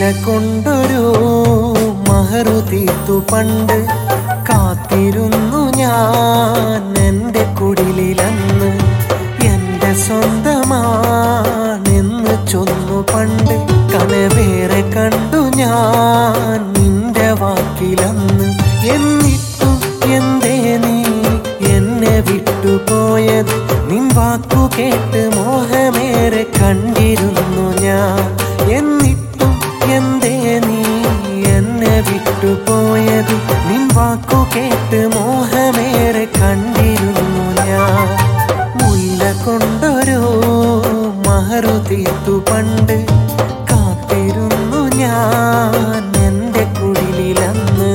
കൊണ്ടൊരു മഹറു തീർത്തു പണ്ട് കാത്തിരുന്നു ഞാൻ എൻ്റെ കുടിലിലന്ന് എൻ്റെ സ്വന്തമാണെന്ന് ചൊന്നു പണ്ട് കനവേറെ കണ്ടു ഞാൻ നിന്റെ വാക്കിലന്ന് എന്നിട്ടും എന്തേ നീ എന്നെ വിട്ടുപോയത് നിൻ വാക്കു കേട്ട് മോഹമേറെ കണ്ടിരുന്നു ഞാൻ എന്നിട്ടും എന്തേ നീ എന്നെ വിട്ടുപോയത് നിൻ വാക്കു കേട്ട് മോഹമേറെ കണ്ടിരുന്നു ഞാൻ മുല്ല കൊണ്ടൊരു മഹറു തീർത്തു പണ്ട് കാത്തിരുന്നു ഞാൻ എൻ്റെ കുടിലിലന്ന്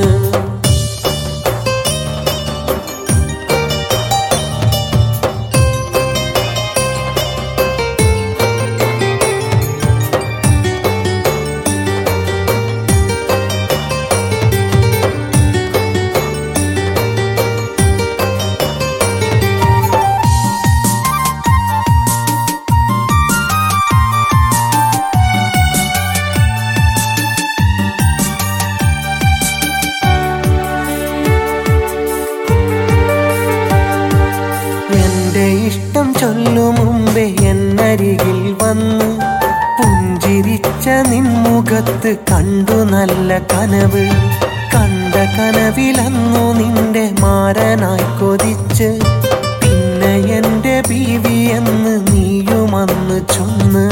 എന്റെ ഇഷ്ടം ചൊല്ലു മുമ്പേ എന്നരികിൽ വന്ന് പുഞ്ചിരിച്ച നിൻമുഖത്ത് കണ്ടു നല്ല കനവ് കണ്ട കനവിലന്നു നിന്റെ മാരനായി കൊതിച്ച് പിന്നെ എന്റെ ബീവി എന്ന് നീയുമന്ന് ചൊന്ന്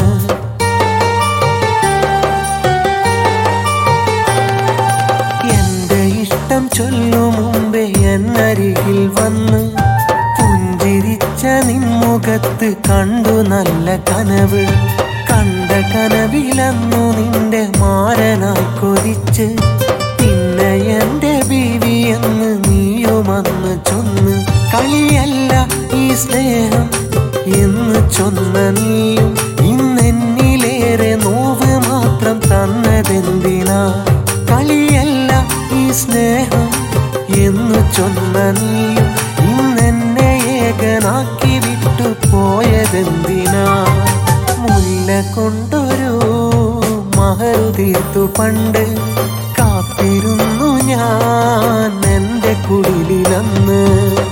എന്റെ ഇഷ്ടം ചൊല്ലു മുമ്പേ എന്നരികിൽ വന്ന് പുഞ്ചിരിച്ച നിൻമുഖത്ത് കണ്ടു നല്ല കനവ് കണ്ട കനവിലന്നു നിന്റെ മാരനായി കൊതിച്ച് പിന്നെ എന്റെ ബീവി എന്ന് നീയുമന്ന് ചൊന്ന് കളിയല്ല ഈ സ്നേഹം എന്ന് ചൊന്ന നീയും ഇന്നെന്നിലേറെ നോവ് മാത്രം തന്നതെന്തിനാ കളിയല്ല ഈ സ്നേഹം എന്ന് ചൊന്ന നീയും ഇന്നെന്നെ ഏകനാക്കി വിട്ടു പോയതെന്തിനാ മുല്ല കൊണ്ടൊരു മഹരു തീർത്തു പണ്ട് കാത്തിരുന്നു ഞാൻ എൻ്റെ കുടിലിലന്ന്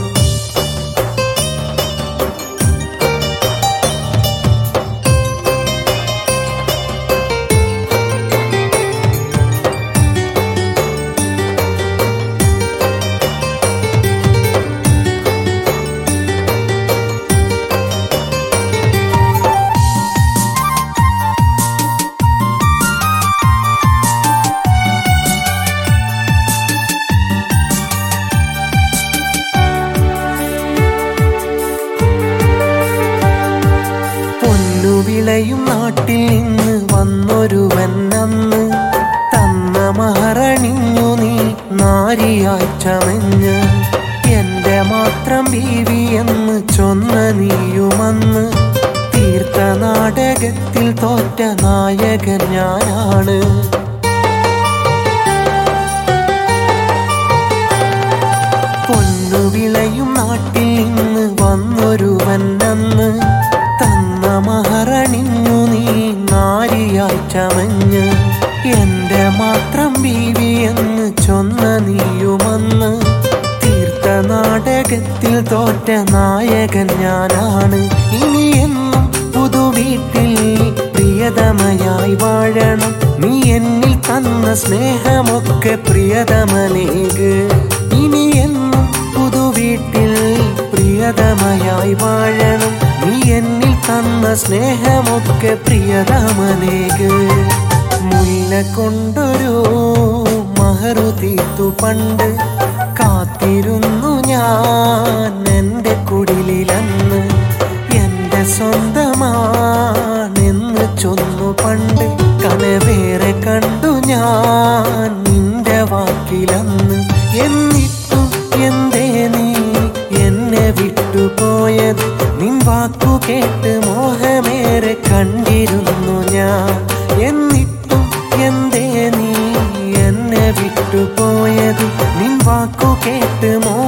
പൊന്നുവിളയും നാട്ടിൽ നിന്ന് വന്നൊരുവൻ അന്ന് തന്ന മഹറണിഞ്ഞു നീ നാരിയായി ചമഞ്ഞ് എന്റെ മാത്രം ബീവി എന്ന് ചൊന്ന നീയുമന്ന് തീർത്ത നാടകത്തിൽ തോറ്റ നായകൻ ഞാനാണ് പൊന്നുവിളയും നാട്ടിൽ നിന്ന് വന്നൊരുവൻ അന്ന് തന്ന മഹറണിഞ്ഞു നീ നാരിയായി ചമഞ്ഞ് എന്റെ മാത്രം ബീവി എന്ന് ചൊന്ന നീയുമന്ന് തീർത്ത നാടകത്തിൽ തോറ്റ നായകൻ ഞാനാണ് ഇനി എന്നും പുതുവീട്ടിൽ പ്രിയതമയായി വാഴണം നീ എന്നിൽ തന്ന സ്നേഹമൊക്കെ പ്രിയതമനേക് ഇനി എന്നും പുതുവീട്ടിൽ പ്രിയതമയായി വാഴണം നീ എന്നിൽ തന്ന സ്നേഹമൊക്കെ പ്രിയതമനേക് മുല്ല കൊണ്ടൊരു മഹറു തീർത്തു പണ്ട് കാത്തിരുന്നു ഞാൻ എൻ്റെ കുടിലിലന്ന് എൻ്റെ സ്വന്തമാണെന്ന് ചൊന്നു പണ്ട് കനവേറെ കണ്ടു ഞാൻ നിന്റെ വാക്കിലന്ന് എന്നിട്ടും എന്തേ നീ എന്നെ വിട്ടുപോയത് നിൻ വാക്കു കേട്ട് മോഹമേറെ കണ്ടിരുന്നു ഞാൻ എന്നിട്ടും എന്തേ നീ എന്നെ വിട്ടുപോയത് നിൻ വാക്കു കേട്ട് മോ